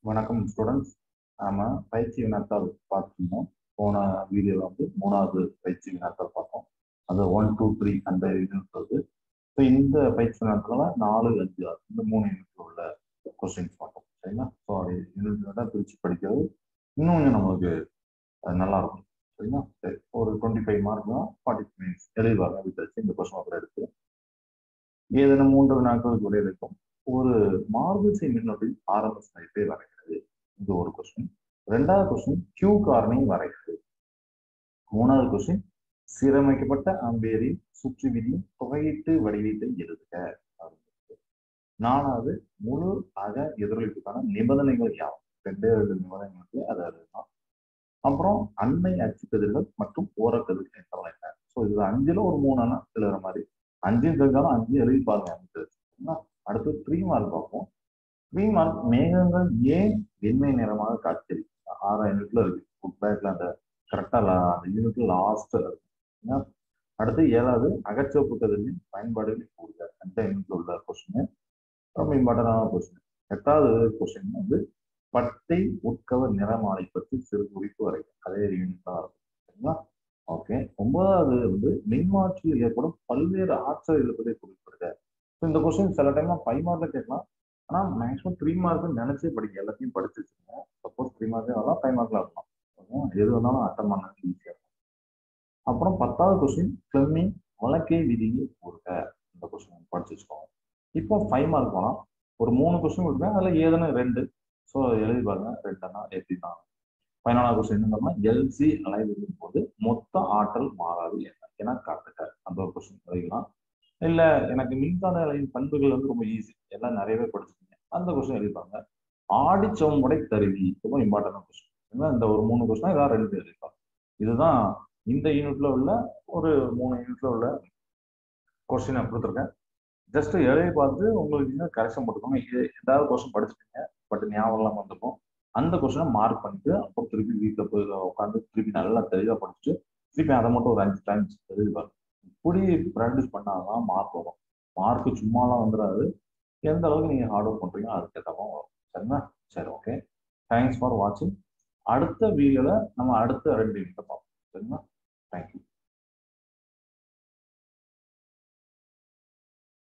வணக்கம் ஸ்டூடெண்ட்ஸ் நாம பயிற்சி வினாத்தாள் பார்த்துருந்தோம் போன வீடியோவில் வந்து மூணாவது பயிற்சி வினாத்தாள் பார்த்தோம் அது ஒன் டூ த்ரீ அந்த யூனிட் வருது ஸோ இந்த பயிற்சி வினாத்தால நாலு அஞ்சு ஆறு இந்த மூணு யூனிட்ல உள்ள கொஸ்டின்ஸ் பார்த்தோம் சரிங்களா ஸோ அது யூனிட் பிரித்து படிக்கிறது இன்னும் கொஞ்சம் நம்மளுக்கு அஹ், நல்லா இருக்கும் சரிங்களா சரி ஒரு டுவெண்ட்டி ஃபைவ் மார்க் தான் ஃபார்ட்டி மினிட்ஸ் எழுதுவாங்க வீட்டில் வச்சு இந்த கொஸ்டின் அப்புறம் எடுத்து ஏதேனும் மூன்று வினாக்களுக்கு விடை வைக்கும் ஒரு மாறுதிசை மின்னோட்டின் ஆரம்ப மதிப்பை வரைகிறது இது ஒரு கொஸ்டின் ரெண்டாவது கொஸ்டின் கியூ காரணி வரைகிறது மூணாவது கொஸ்டின் சீரமைக்கப்பட்ட ஆம்பியரின் சுற்று விதியின் தொகையீட்டு வடிவத்தை எழுதுக அப்படின்னு. நாலாவது முழு அக எதிரொலிப்புக்கான நிபந்தனைகள் யாவும் ரெண்டே ரெண்டு நிபந்தனைகளுக்கு அதை எழுதலாம் அப்புறம் அண்மை அச்சுக்கதிர்கள் மற்றும் ஓரக்கதிர்கள் என்றால் என்ன ஸோ இது அஞ்சுல ஒரு மூணுனா எழுதுற மாதிரி அஞ்சு தெரிஞ்சாலும் அஞ்சு எழுதி பாருங்க எனக்கு தெரிஞ்சுக்கோங்களா? அடுத்து த்ரீ மார்க் பார்ப்போம் த்ரீ மார்க் மேகங்கள் ஏன் வெண்மை நிறமாக காட்சியளிக்கும் ஆறாம் யூனிட்ல இருக்கு புக் பேக்ல அந்த கரெக்டா அந்த யூனிட்ல லாஸ்ட் இருக்கு சரிங்களா? அடுத்து ஏழாவது அகச்சிவப்பு கதிரின் பயன்பாடுகளை கூறுக அஞ்சாம் யூனிட்ல உள்ள கொஸ்டின் ரொம்ப இம்பார்ட்டன்டான கொஸ்டின் எட்டாவது கொஸ்டின் வந்து பட்டை உட்கவர் நிறமாலை பற்றி சிறு குறிப்பு வரைக்கும் அதே யூனிட் தான் இருக்கும் சரிங்களா ஓகே ஒன்பதாவது வந்து மின்மாற்றியில் ஏற்படும் பல்வேறு ஆற்றல் இழப்பதை குறிப்பிடுக ஸோ இந்த கொஸ்டின் சில டைம்ல ஃபைவ் மார்க்ல கேட்கலாம் ஆனா மேக்ஸிமம் த்ரீ மார்க் நினைச்சே படிக்க எல்லாத்தையும் படிச்சு வச்சுக்கோங்க சப்போஸ் த்ரீ மார்க்கே வரலாம் ஃபைவ் மார்க்ல வரலாம் ஓகேவா? எது வந்தாலும் அட்டம் பண்ண ஈஸியா இருக்கும் அப்புறம் பத்தாவது கொஸ்டின் ஃபிளமிங் வழக்கை விதியை கூறுக இந்த கொஸ்டின் படிச்சு வச்சுக்கோங்க இப்போ ஃபைவ் மார்க் போகலாம் ஒரு மூணு கொஸ்டின் கொடுப்பேன் அதுல ஏதுன்னு ரெண்டு ஸோ எழுதி பாருங்க ரெண்டுன்னா எப்படி தான் பதினாலாவது கொஸ்டின் என்னன்னா எல்சி அலைவரின் போது மொத்த ஆற்றல் மாறாது என்ன என காட்டுக அந்த ஒரு கொஸ்டின் எழுதிக்கலாம் இல்ல எனக்கு மின்காந்த அலையின் பண்புகள் வந்து ரொம்ப ஈஸி எல்லாம் நிறையவே படிச்சிருக்கீங்க அந்த கொஸ்டின் எழுதிப்பாங்க ஆடிச்சவமுடை கருவி ரொம்ப இம்பார்ட்டன்ட் கொஸ்டின் இந்த ஒரு மூணு கொஸ்டின் இதான் ரெண்டு எழுதிப்பாங்க இதுதான் இந்த யூனிட்ல உள்ள ஒரு மூணு யூனிட்ல உள்ள கொஸ்டின் நான் கொடுத்துருக்கேன் ஜஸ்ட் எழுதி பார்த்து உங்களுக்கு இன்னும் கரெக்ஷன் போட்டுக்கோங்க இது ஏதாவது கொஸ்டின் படிச்சிருக்கீங்க பட் ஞாபகம் இல்லாம வந்திருக்கும் அந்த கொஸ்டினை மார்க் பண்ணிட்டு அப்புறம் திருப்பி வீட்டில் போய் உட்காந்து திருப்பி நல்லா தெளிவாக படிச்சுட்டு திருப்பி அதை மட்டும் ஒரு அஞ்சு டைம்ஸ் எழுதி பாருங்க இப்படி ப்ராக்டிஸ் பண்ணாதான் மார்க் வரும் மார்க் சும்மாலாம் வந்துடாது எந்த அளவுக்கு நீங்கள் ஹார்ட் ஒர்க் பண்ணுறீங்களோ அதுக்கேற்ற மாதிரி வரும் சரிங்களா சரி ஓகே தேங்க்ஸ் ஃபார் வாட்சிங் அடுத்த வீடியோவில் நம்ம அடுத்த ரெண்டு யூனிட்டை